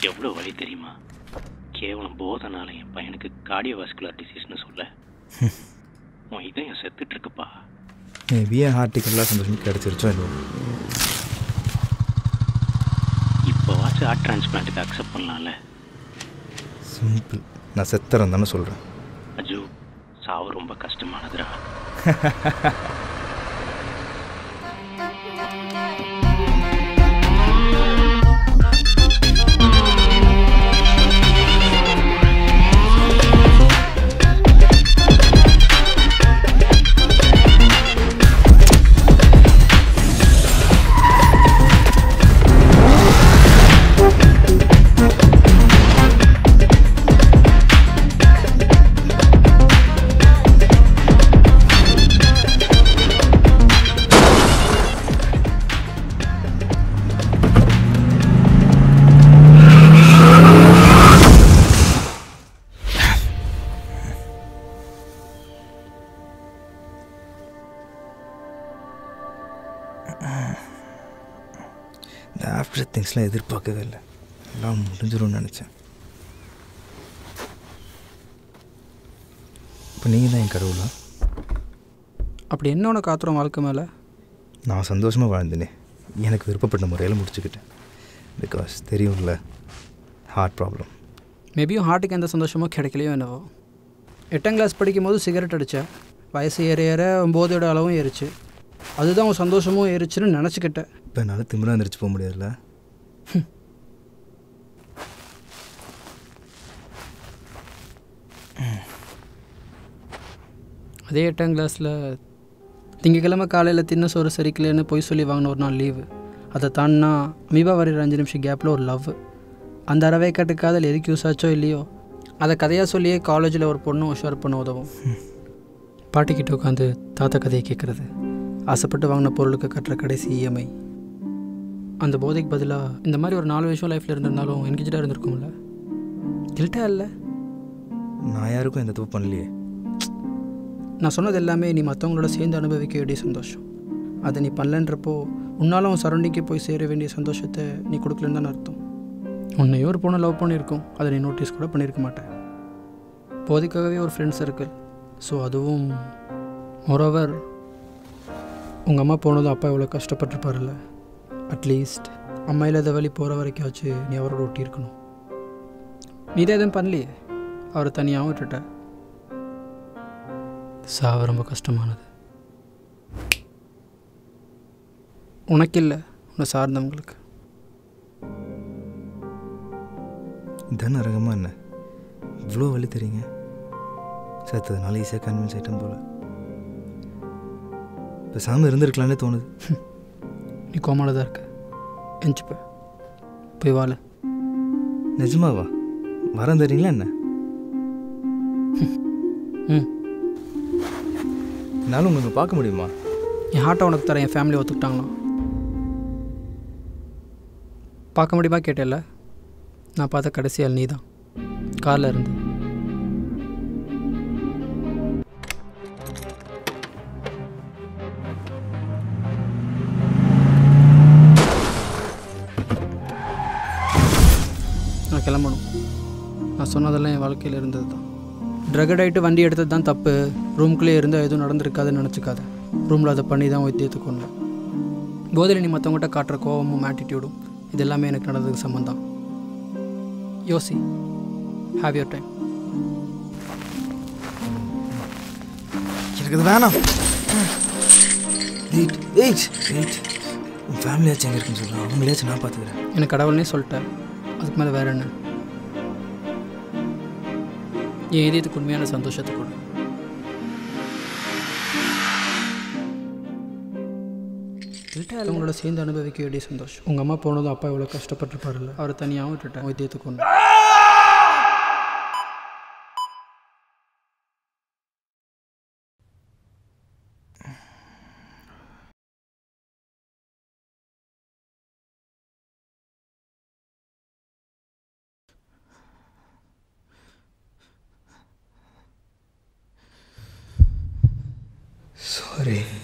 எவ்வளோ வலி தெரியுமா கேவலம் போதனால என் பையனுக்கு கார்டியோவாஸ்குலர் டிசீஸ்னு சொல்ல உன் இதயம் செத்துட்டு இருக்குப்பா மேபி என் ஹார்ட்டுக்கு எல்லா சந்தோஷமும் கிடச்சிருச்சோ இல்லையோ இப்போவாச்சும் ஹார்ட் டிரான்ஸ்பிளான்ட்டுக்கு அக்செப்ட் பண்ணலாம்ல சிம்பிள் நான் செத்துறேன் தானே சொல்கிறேன் அஜு சாவு ரொம்ப கஷ்டமானதுடா இந்த ஆஃப்டர் திங்ஸ்லாம் எதிர்பார்க்கவே இல்லை எல்லாம் முடிஞ்சிரும்னு நினச்சேன் இப்போ நீங்கள் தான் என் கடவுளா அப்படி என்ன உனக்கு ஆத்திரம் வாழ்க்கை மேலே நான் சந்தோஷமாக வாழ்ந்தேனே எனக்கு விருப்பப்பட்ட முறையில் முடிச்சுக்கிட்டேன் பிகாஸ் தெரியும்ல ஹார்ட் ப்ராப்ளம் மேபியும் ஹார்ட்டுக்கு எந்த சந்தோஷமோ கிடைக்கலையோ என்னவோ எட்டாம் கிளாஸ் படிக்கும்போது சிகரெட் அடித்தேன் வயசு ஏற ஏற போதையோட அளவும் ஏறிச்சு அதுதான் உன் சந்தோஷமும் ஏறிச்சுன்னு நினச்சிக்கிட்டேன் இப்போ என்னால் திமிரா எந்திரிச்சு போக முடியாதுல்ல அதே எட்டாம் கிளாஸில் திங்கக்கிழமை காலையில் தின்ன சோறு சரிக்கலைன்னு பொய் சொல்லி வாங்கின ஒரு நாள் லீவு அதை தாண்டினா அமீபா வரைகிற அஞ்சு நிமிஷம் கேப்பில் ஒரு லவ் அந்த அறவை கட்டு காதல் எதுக்கு யூஸ் ஆச்சோ இல்லையோ அதை கதையாக சொல்லியே காலேஜில் ஒரு பொண்ணு உஷார் பண்ண உதவும் பாட்டிக்கிட்ட உட்காந்து தாத்தா கதையை கேட்குறது ஆசைப்பட்டு வாங்கின பொருளுக்கு கட்டுற கடைசி இஎம்ஐ அந்த போதைக்கு பதிலாக இந்த மாதிரி ஒரு நாலு விஷயம் லைஃப்பில் இருந்திருந்தாலும் என்கேஜாக இருந்திருக்கும்ல கில்ட்டா இல்லை நான் யாருக்கும் எந்த தப்பு பண்ணலையே நான் சொன்னது எல்லாமே நீ மற்றவங்களோட சேர்ந்து அனுபவிக்க வேண்டிய சந்தோஷம் அதை நீ பண்ணலன்றப்போ உன்னாலும் உன் சரௌண்டிங்க்கு போய் சேர வேண்டிய சந்தோஷத்தை நீ கொடுக்கலன்னு தானே அர்த்தம் உன்னையோ ஒரு பொண்ணு லவ் பண்ணியிருக்கோம் அதை நீ நோட்டீஸ் கூட பண்ணியிருக்க மாட்டேன் போதைக்காகவே ஒரு ஃப்ரெண்ட் சர்க்கிள் ஸோ அதுவும் மொரோவர் உங்கள் அம்மா போனதும் அப்பா எவ்வளோ கஷ்டப்பட்டுருப்பார்ல அட்லீஸ்ட் அம்மா இல்லாத வழி போகிற வரைக்கும் வச்சு நீ அவரோட ஒட்டி இருக்கணும் நீ தான் எதுவும் பண்ணலையே அவரை தனியாகவும் விட்டுட்ட சாவு ரொம்ப கஷ்டமானது உனக்கு இல்லை உன்னை சார்ந்தவங்களுக்கு இதான் நரகமாக என்ன இவ்வளோ வலி தெரியுங்க சேர்த்ததுனால ஈஸியாக கன்வின்ஸ் ஆகிட்டேன் போல் பேசாமல் இருந்திருக்கலாம்னே தோணுது நீ கோமால தான் இருக்க எஞ்சிப்ப போய் வாழ நிஜமாவா வரம் தரீங்களா என்ன ம் என்னால் உங்களுக்கு பார்க்க முடியுமா என் ஹார்ட்டை உனக்கு தரேன் என் ஃபேமிலி ஒத்துக்கிட்டாங்களா பார்க்க முடியுமா கேட்டேல்ல நான் பார்த்த கடைசி ஆள் நீ தான் காரில் இருந்து நான் கிளம்பணும் நான் சொன்னதெல்லாம் என் வாழ்க்கையில் இருந்தது தான் ட்ரகட் ஆகிட்டு வண்டி எடுத்தது தான் தப்பு ரூம்குள்ளே இருந்தால் எதுவும் நடந்திருக்காதுன்னு நினச்சிக்காத ரூமில் அதை பண்ணி தான் வைத்தியத்தை கொண்டேன் போதையில் நீ மற்றவங்ககிட்ட காட்டுற கோவமும் ஆட்டிடியூடும் இது எல்லாமே எனக்கு நடந்ததுக்கு சம்மந்தம் யோசி ஹாவ் யோர் டைம் எனக்கு அது வேணாம் வெயிட் வெயிட் வெயிட் உன் ஃபேமிலியாச்சும் எங்கே இருக்குன்னு சொல்கிறேன் அவங்களையாச்சும் நான் பார்த்துக்கிறேன் எனக்கு கடவுள்னே சொல்லிட்டேன் அதுக்கு மேலே வேற என்ன என் இதயத்துக்கு உண்மையான சந்தோஷத்தை கொடு உங்களோட சேர்ந்து அனுபவிக்க வேண்டிய சந்தோஷம் உங்கள் அம்மா போனதும் அப்பா எவ்வளோ கஷ்டப்பட்டுருப்பாருல்ல அவரை தனியாகவும் விட்டுட்டேன் வைத்தியத்துக்கு கொண்டு சாரி